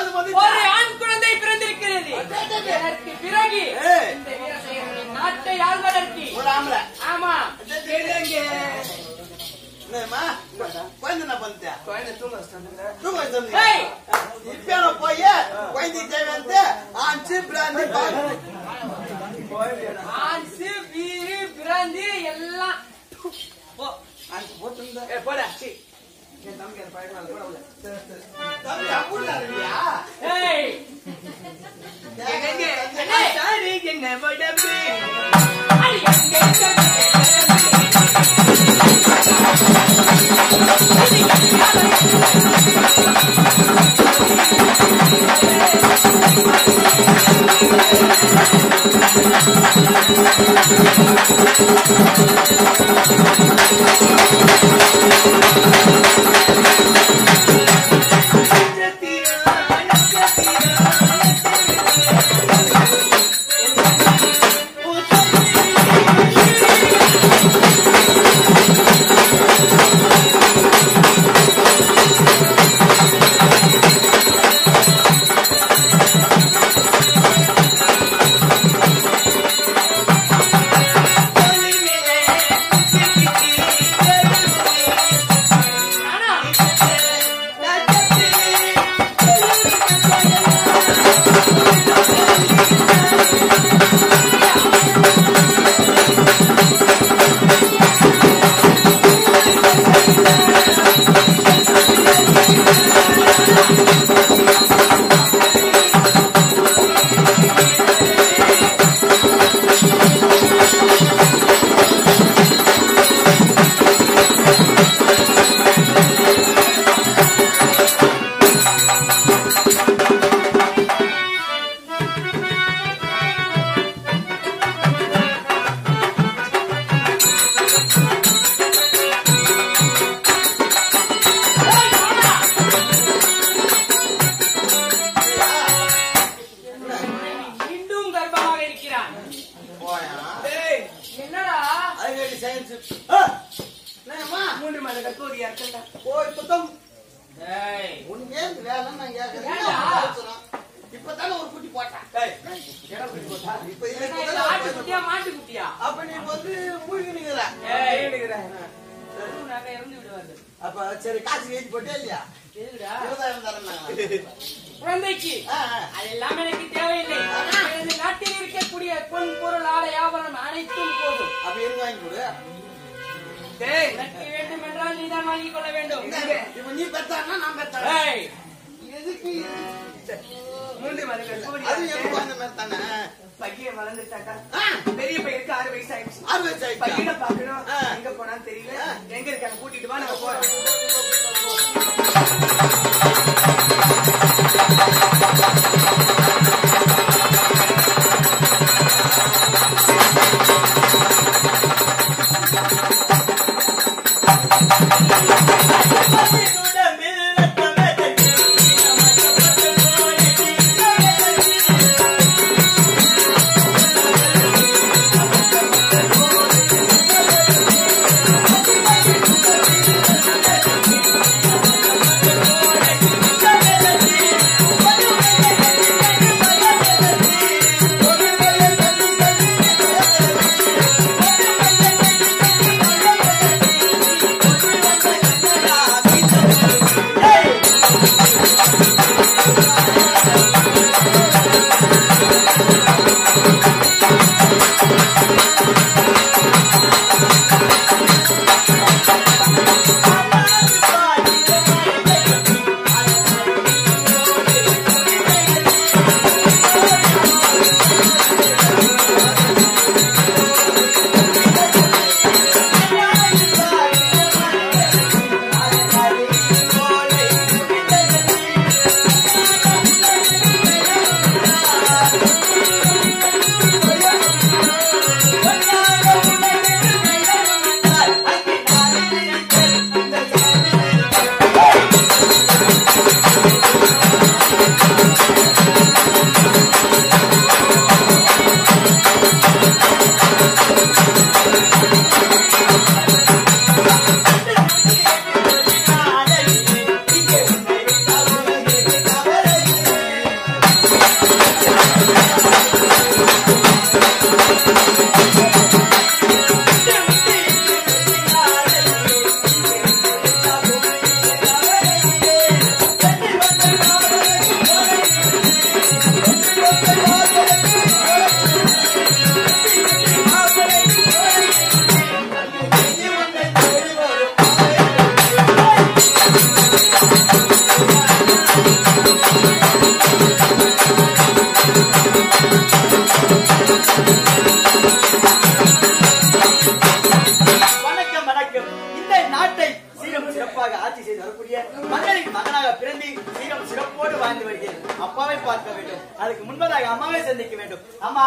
குழந்தை வந்து ஒரு ஆண் குழந்தை பிறந்திருக்கிறது அதற்கு பிறகு ஏய். இந்த வீரசேகரனின் நாட்டை ஆள்வதற்கு ஒரு ஆம்பளை ஆமா என்னம்மா குழந்தை என்ன பண்ணிட்டேன் குழந்தை தூங்க வச்சிட்டாங்க தூங்க வச்சிருந்தீங்க ஏய். இப்ப நான் போய் குழந்தை தேவையானது ஆஞ்சு பிராந்தி பால் ஆன்சு வீரு பிறந்து எல்லாம் போ ஆஞ்சு போட்டுருந்தா ஏ போடா சீ என் தம்பி அந்த பழக்கம் கூட உள்ள தம்பி அப்படின்னா இல்லையா ஏய் சாரி என்ன உடம்பு அடி எங்க நானா மீண்டும் கர்ப்பமாக இருக்கிறான் போயா டேய் என்னடா அது சயின்ஸ் என்னம்மா மூன்று மாத கற்பூரியா இருக்கா ஓ இப்பதான் ஏய் உனக்கு ஏன் இந்த வேலை நான் கேட்கறேன் ஏன்டா? இப்பதானே ஒரு குட்டி போட்டேன் டேய் என்ன பண்ணி போட்டா இப்ப இது என்ன இது இப்பதானே ஒரு ஆட்டு குட்டி குட்டியா மாட்டு குட்டியா அப்ப நீ வந்து மூழ்கி நிக்கிற ஏய் ஏழுகிறேன் நகை இறந்து விடுவார்கள் அப்ப சரி காசு ஏற்றி போட்டே இல்லையா எதுடா இருபதாயிரம் தரேன் குழந்தைக்கு அதெல்லாம் எனக்கு தேவையில்லை எனது நாட்டில் இருக்கக்கூடிய பொன் பொருள் ஆடை ஆபரணம் அனைத்தும் போதும் அப்ப எனக்கு வாங்கி கொடு டேய் எனக்கு வேண்டும் என்றால் நீதான் வாங்கிக் கொள்ள வேண்டும் இப்ப நீ பெத்தானா நான் பெத்தேன் ஏய், எதுக்கு மூன்று மாத அது கற்பூரியா எனக்கு அந்த மாதிரி தானே பையன் வளர்ந்துட்டாக்கா ஆ, பெரிய பையனுக்கு ஆறு வயசு ஆயிடுச்சு ஆறு வயசு ஆயிடுச்சா? பையனை பாக்கணும் ஆ. எங்க போனான்னு தெரியல எங்க இருக்காங்க கூட்டிட்டு வா நம்ம போறோம் ஆ அப்பாவை பார்க்க வேண்டும் அதுக்கு முன்பதாக அம்மாவை சந்திக்க வேண்டும் அம்மா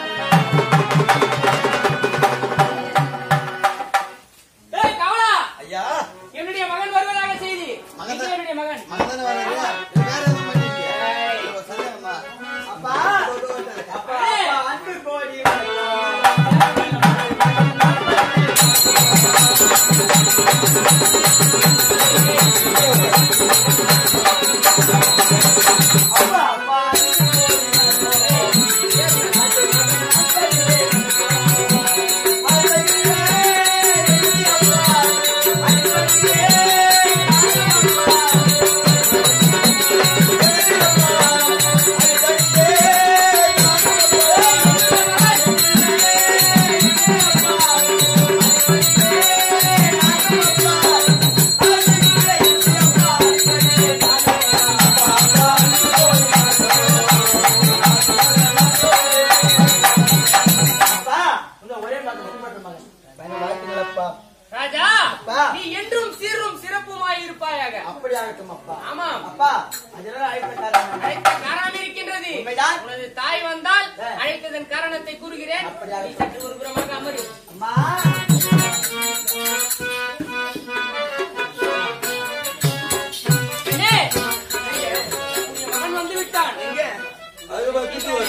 ஏய் கவலா ஐயா என்னுடைய மகன் வருவதாக செய்தி மகன் இது என்னுடைய மகன் மகன் வரையா வேற எதுவும் பண்ணிட்டியா சரியம்மா அப்பா அப்பா அப்பா அன்பு கோடி அப்பா அப்பா அப்பா இந்த ஒரே மகன் ஒருமட்ட மகன் பயண வாழ்த்துங்களப்பா ராஜா அப்பா. நீ என்றும் சீரும் சிறப்புமாய் இருப்பாயாக அப்படி ஆகட்டும் அப்பா ஆமாம் அப்பா அதெல்லாம் அழைப்பட்டாரன் அழைத்த காரணம் இருக்கின்றது உண்மைதான். உனது தாய் வந்தால் ஆ. அழைத்ததன் காரணத்தை கூறுகிறேன் அப்படியாக நீ சற்று ஒரு புறமாக அமரு அம்மா பெண்ணே, உன்னுடைய மகன் வந்து விட்டான் எங்க அம்மா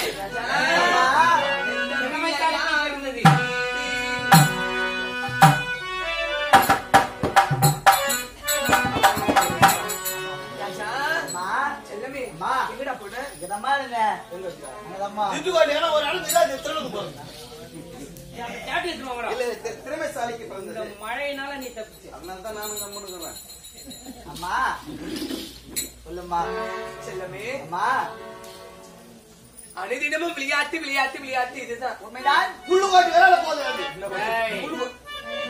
கடமைக்காக இருந்தது ராஜா அம்மா செல்லமே அம்மா. எங்கடா போன இதம்மா இல்ல அங்கதம்மா ஒரு இடத்துல தான் இந்த திருவிழாக்கு போறோம். சாட்டி எடுத்துட்டு வாங்கடா. இல்ல, தி- திறமைசாலிக்கு இந்த பிறந்தது. மழையினால நீ தப்பிச்சு அதனாலதான் நானும் கம்முனு இருக்கிறேன். அம்மா சொல்லும்மா செல்லமே அம்மா அனுதினமும் விளையாட்டு விளையாட்டு விளையாட்டு இதுதான் உண்மைதான் புல்லு ஓட்டி வேலை போதும் அது. ஏய். புல்லு ஓ-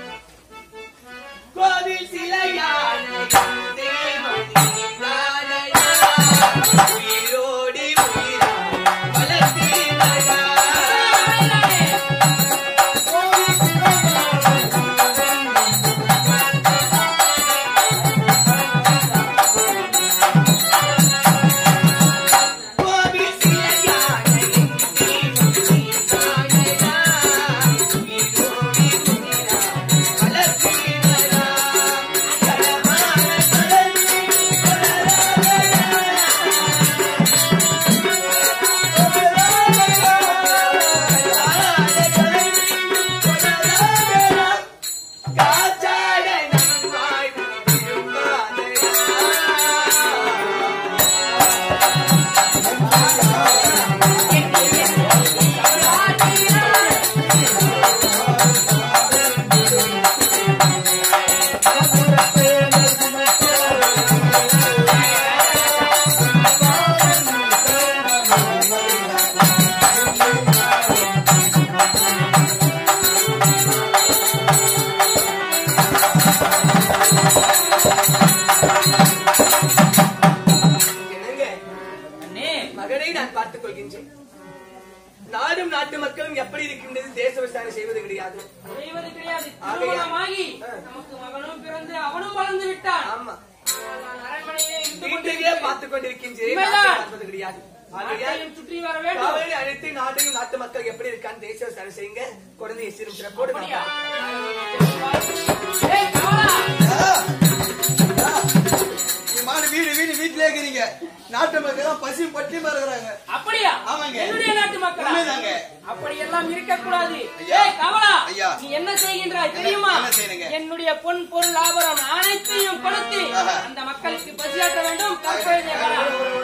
கோவில் சிலையான தேவனிதானையா, உயிரோடு உயிராய் வளர்த்தீரையா. கோவில் சிலையான தேவனிதானையா, உயிரோடு உயிராய் வளர்த்தீரையா. காச்சாட நம்மாய் திருப்பாதையா. என்னங்க அண்ணே, மகனை நான் பார்த்துக் கொள்கின்றேன் நாடும் நாட்டு மக்களும் எப்படி இருக்கின்றது தேச விசாரணை செய்வது கிடையாது செய்வது கிடையாது. ஆகையா. திருமணமாகி ஆ. நமக்கு மகனும் பிறந்து அவனும் வளர்ந்து விட்டான் ஆமா நான் அரண்மனையிலே இருந்து வீட்டிலேயே கொண்டிருக்கிறேன். பார்த்துக் கொண்டிருக்கின்றேன் உண்மைதான். நாட்டை பார்ப்பது கிடையாது ஆகையால் நாட்டையும் சுற்றி வர வேண்டும் காவலை அழைத்து நாட்டையும் நாட்டு மக்கள் எப்படி இருக்கான்னு தேச விசாரணை செய்யுங்க குழந்தையை சீரும் சிறப்போடு அப்படியா? பார்ப்போம். ஏய், கமலா, நீ மாடு வீடு வீடு வீட்டிலே இருக்கிறீங்க நாட்டு மக்கள் எல்லாம் பசி பட்டியமா இருக்கிறாங்க அப்படியா ஆமாங்க. என்னுடைய நாட்டு மக்களா உண்மைதாங்க. அப்படி எல்லாம் இருக்கக்கூடாது ஐயா. ஏய் கமலா ஐயா. நீ என்ன செய்கின்றாய் தெரியுமா என்ன செய்யணுங்க? என்னுடைய பொன் பொருள் ஆபரணம் அனைத்தையும் கொடுத்து ஆஹா. அந்த மக்களுக்கு பசியாற்ற வேண்டும் தற்பொழுதே வரா.